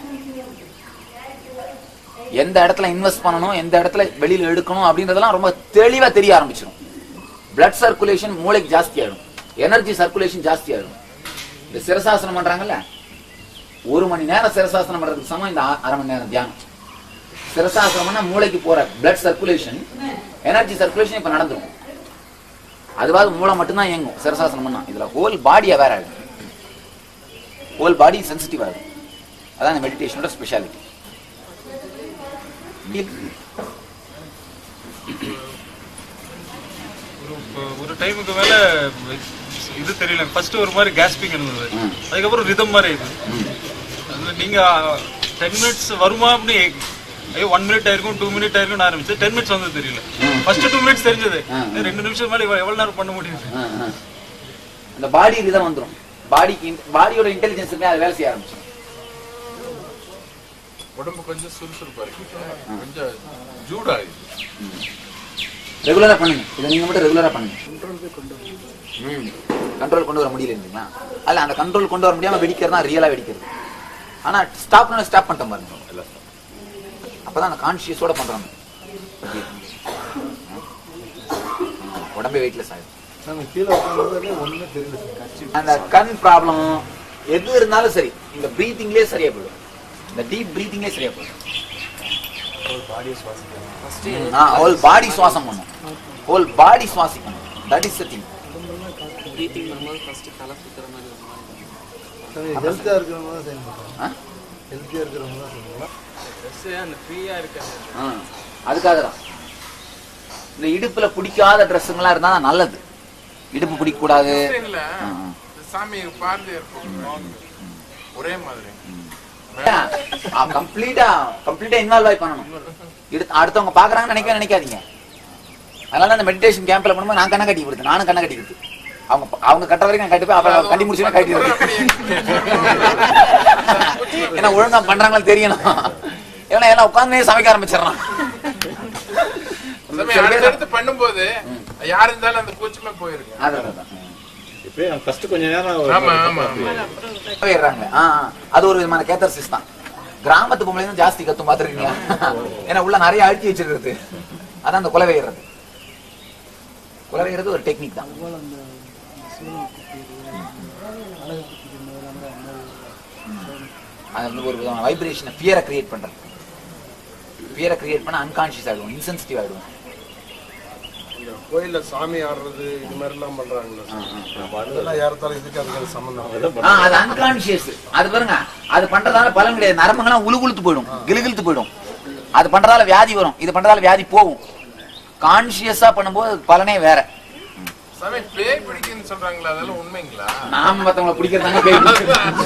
எந்த இடத்துல இன்வெஸ்ட் பண்ணணும் எந்த இடத்துல வெளியில எடுக்கணும் அப்படின்றதெல்லாம் ரொம்ப தெளிவா தெரிய ஆரம்பிச்சிடும் பிளட் சர்க்குலேஷன் மூளைக்கு ஜாஸ்தி ஆயிடும் எனர்ஜி சர்க்குலேஷன் ஜாஸ்தி ஆயிடும் இந்த சிரசாசனம் பண்றாங்கல்ல ஒரு மணி நேரம் சிரசாசனம் பண்றதுக்கு சமம் இந்த அ- அரை மணி நேரம் தியானம் சிரசாசனம்னா மூளைக்கு போற பிளட் சர்க்குலேஷன் எனர்ஜி சர்க்குலேஷன் இப்ப நடந்துரும் அதுவாது மூளை மட்டும்தான் இயங்கும் சிரசாசனம் பண்ணா இதுல ஹோல் பாடி அவேர் ஆயிடும் ஹோல் பாடி சென்சிட்டிவ் ஆயிடும் அதான் இந்த மெடிடேஷனோட ஸ்பெஷாலிட்டி ஒரு- ஒரு டைமுக்கு மேல இது தெரியல ஃபர்ஸ்ட் ஒரு மாதிரி கேஸ்பிங் இருந்தது ம். அதுக்கப்புறம் ரிதம் மாதிரி இது அதுல நீங்க டென் மினிட்ஸ் வருமா அப்படி ஐயோ ஒன் மினிட் ஆயிருக்கும் டூ மினிட் ஆயிருக்கும் ஆரம்பிச்சு டென் மினிட்ஸ் வந்து தெரியல ஃபர்ஸ்ட் டூ மினிட்ஸ் தெரிஞ்சது ம். ரெண்டு நிமிஷம் மேல எவ்வளவு நேரம் பண்ண முடியும் ஆ, ஆ. அந்த பாடி ரிதம் வந்துரும் பாடிக்கு பாடியோட இன்டெலிஜென்ஸ் அது வேலை செய்ய ஆரம்பிச்சிடும் உடம்பு கொஞ்சம் சுறுசுறுப்பா இருக்கு கொஞ்சம் ஜூடாகுது ரெகுலரா பண்ணுங்க இதை நீங்க மட்டும் ரெகுலரா பண்ணுங்க ம் கண்ட்ரோல் கொண்டு வர முடியல இல்லைங்களா அல்ல அந்த கண்ட்ரோல் கொண்டு வர முடியாம வெடிக்கிறது தான் ரியலா வெடிக்கிறது ஆனா ஸ்டாப் பண்ண ஸ்டாப் பண்ணிட்டோம் பாருங்க அப்பதான் அந்த கான்சியஸோட பண்றாங்க உடம்பே வெயிட்லெஸ் ஆயிடும் நம்ம கீழே உட்காந்து ஒண்ணுமே தெரியல கட்சி அந்த கண் ப்ராப்ளம் எது இருந்தாலும் சரி இந்த பிரீத்திங்லேயே சரியா போயிடும் இந்த டீப் பிரீத்திங்லேயே சரியா போயிடும் ஹோல் பாடி சுவாசம் பண்ணும் ஹோல் பாடி சுவாசிக்கணும் தட் இஸ் திங் ப்ரீத்திங் பண்ணும்போது ஃபர்ஸ்ட் தலை சுத்துற மாதிரி ஒரு மாதிரி ஹெல்த்தியாக இருக்கிறவங்க தான் செய்யணும் ஆ? ஹெல்த்தியாக இருக்கிறவங்க தான் செய்யணும் ட்ரெஸ் அந்த ஃப்ரீயா இருக்காது அதுக்காக தான் இந்த இடுப்புல பிடிக்காத ட்ரெஸ்ஸுங்கெல்லாம் இருந்தா தான் நல்லது இடுப்பு பிடிக்க கூடாது இல்ல சாமி பார்த்து இருக்கும் ஒரே மாதிரி கம்ப்ளீட்டா கம்ப்ளீட்டா இன்வால்வ் ஆகி பண்ணணும் இடு- அடுத்தவங்க பாக்குறாங்கன்னு நினைக்க நினைக்காதீங்க அதனால அந்த மெடிடேஷன் கேம்ப்ல பண்ணும்போது நான் கண்ணை கட்டி கொடுத்து நானும் கண்ணை கட்டி கொடுத்து அவங்க அவங்க கட்ட வரைக்கும் நான் கட்டிப்பேன் அப்புறம் கட்டி முடிச்சுன்னா கட்டி ஏன்னா ஒழுங்கா பண்றாங்களா தெரியணும் ஏன்னா எல்லாம் உட்காந்து சமைக்க ஆரம்பிச்சிடறான் சாமி அடுத்தடுத்து பண்ணும்போது யார் இருந்தாலும் அந்த கூச்சமே போயிருக்கு அதான், அதான். இப்போ ஃபர்ஸ்ட் கொஞ்ச நேரம் ஆமா ஆமா ஆமா போயிடுறாங்க ஆ, ஆ. அது ஒரு விதமான கேத்தர்சிஸ் தான் கிராமத்து பொம்பளை தான் ஜாஸ்தி கத்தும் பாத்துருக்கீங்களா ஏன்னா உள்ள நிறைய அழுத்தி வச்சிருக்கிறது அதான் அந்த குலவைகிறது குலவைகிறது ஒரு டெக்னிக் தான் அது வந்து ஒரு விதமான வைப்ரேஷனை ஃபியரை கிரியேட் பண்றது ஃபியரை கிரியேட் பண்ண அன்கான்ஷியஸ் ஆயிடுவோம் இன்சென்சிட்டிவ் ஆயிடுவோம் இந்த கோயில்ல சாமி ஆடுறது இது மாதிரி எல்லாம் பண்றாங்களா அதெல்லாம் யாரத்தாலும் இதுக்கு அதுக்கு சம்பந்தம் ஆ, அது அன்கான்சியஸ் அது பாருங்க அது பண்றதால பலன் கிடையாது நரம்புங்கெல்லாம் உழுகுழுத்து போயிடும் கிலுகிழுத்து போயிடும் அது பண்றதால வியாதி வரும் இது பண்றதால வியாதி போகும் கான்சியஸா பண்ணும்போது அது பலனே வேற சாமி பேய் பிடிக்குன்னு சொல்றாங்களா அதெல்லாம் உண்மைங்களா நாம மத்தவங்களை பிடிக்கிறதாங்க பேய் பிடிக்கிறது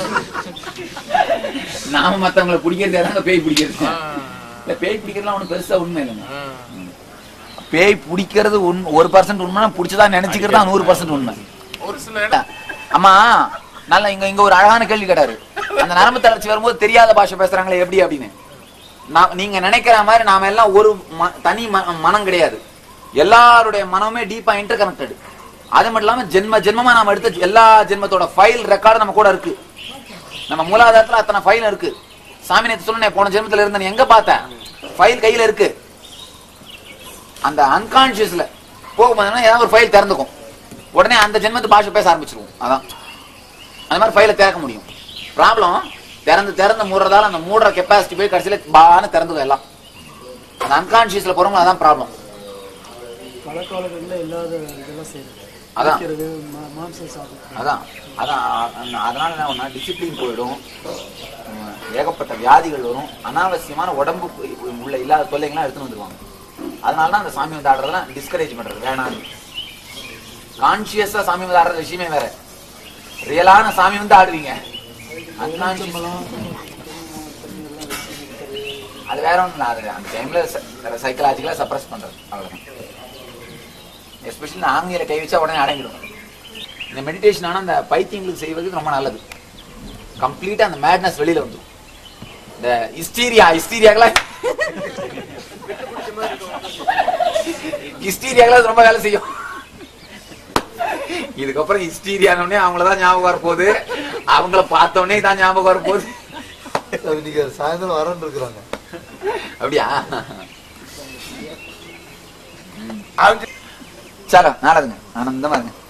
நாம மத்தவங்களை பிடிக்கிறதே தாங்க பேய் பிடிக்கிறது இல்ல பேய் பிடிக்கிறதுலாம் ஒண்ணு பெருசா உண்மை இல்லைங்க பேய் பிடிக்கிறது உண்மை ஒரு பர்சன்ட் உண்மை பிடிச்சதா நினைச்சுக்கிறது தான் நூறு பர்சன்ட் உண்மை ஒரு சில இடம் அம்மா நல்ல இங்க இங்க ஒரு அழகான கேள்வி கேட்டாரு அந்த நரம்பு தளர்ச்சி வரும்போது தெரியாத பாஷை பேசுறாங்களே எப்படி அப்படின்னு நான் நீங்க நினைக்கிற மாதிரி நாம எல்லாம் ஒரு ம- தனி ம- மனம் கிடையாது எல்லாருடைய மனமுமே டீப்பா இன்டர் கனெக்டட் அது மட்டும் இல்லாம ஜென்ம ஜென்மமா நாம எடுத்த எல்லா ஜென்மத்தோட ஃபைல் ரெக்கார்டு நம்ம கூட இருக்கு நம்ம மூலாதாரத்துல அத்தனை ஃபைல் இருக்கு சாமி நேத்து சொன்னேன் போன ஜென்மத்துல இருந்த நீ எங்க பார்த்த ஃபைல் கையில இருக்கு அந்த அன்கான்சியஸ்ல போகும்போது ஏதாவது ஒரு ஃபைல் திறந்துக்கும் உடனே அந்த ஜென்மத்து பாஷை பேச ஆரம்பிச்சிருவோம் அதான் அந்த மாதிரி ஃபைலை திறக்க முடியும் ப்ராப்ளம் திறந்து திறந்து மூடுறதால அந்த மூடுற கெப்பாசிட்டி போய் கடைசியில பான்னு திறந்துக்கும் எல்லாம் அந்த அன்கான்சியஸ்ல போறவங்க அதான் ப்ராப்ளம் பழக்க வழக்கங்களில் இல்லாத இதெல்லாம் செய்யறது அதான். குடிக்கிறது, மா- மாംസം சாப்பிடுறது அதான் அதான் அ- அதனால என்ன ஒண்ணா டிசிப்ளின் போயிடும் உம், ஏகப்பட்ட வியாதிகள் வரும் அனாவசியமான உடம்பு உள்ள இல்லாத தொல்லைங்களாம் எடுத்துன்னு வந்துருவாங்க அதனால தான் அந்த சாமி வந்து ஆடுறதெல்லாம் டிஸ்கரேஜ் பண்றது வேணாம் கான்சியஸா சாமி வந்து ஆடுற விஷயமே வேற ரியலான சாமி வந்து ஆடுவீங்க unconscious- அது வேற ஒண்ணும் இல்ல அது அந்த டைம்ல சைக்கலாஜிக்கலா சப்ரஸ் பண்றது அவ்வளவுதான் எஸ்பெஷலி இந்த ஆங்கில கை வச்சா உடனே அடங்கிடும் இந்த மெடிடேஷன் ஆனா அந்த பைத்தியங்களுக்கு செய்வது ரொம்ப நல்லது கம்ப்ளீட்டா அந்த மேட்னஸ் வெளியில வந்துடும் இந்த ஹிஸ்டீரியா ஹிஸ்டீரியாக்கெல்லாம் ஹிஸ்டீரியாக்கெல்லாம் ரொம்ப வேலை செய்யும் இதுக்கப்புறம் ஹிஸ்டீரியானே அவங்களதான் ஞாபகம் வரப்போகுது அவங்கள பார்த்தோன்னே தான் ஞாபகம் வரப்போகுது அது இன்னைக்கு சாயந்தரம் வரேன்னு இருக்கிறாங்க அப்படியா சலோ நாளதுங்க ஆனந்தமா இருங்க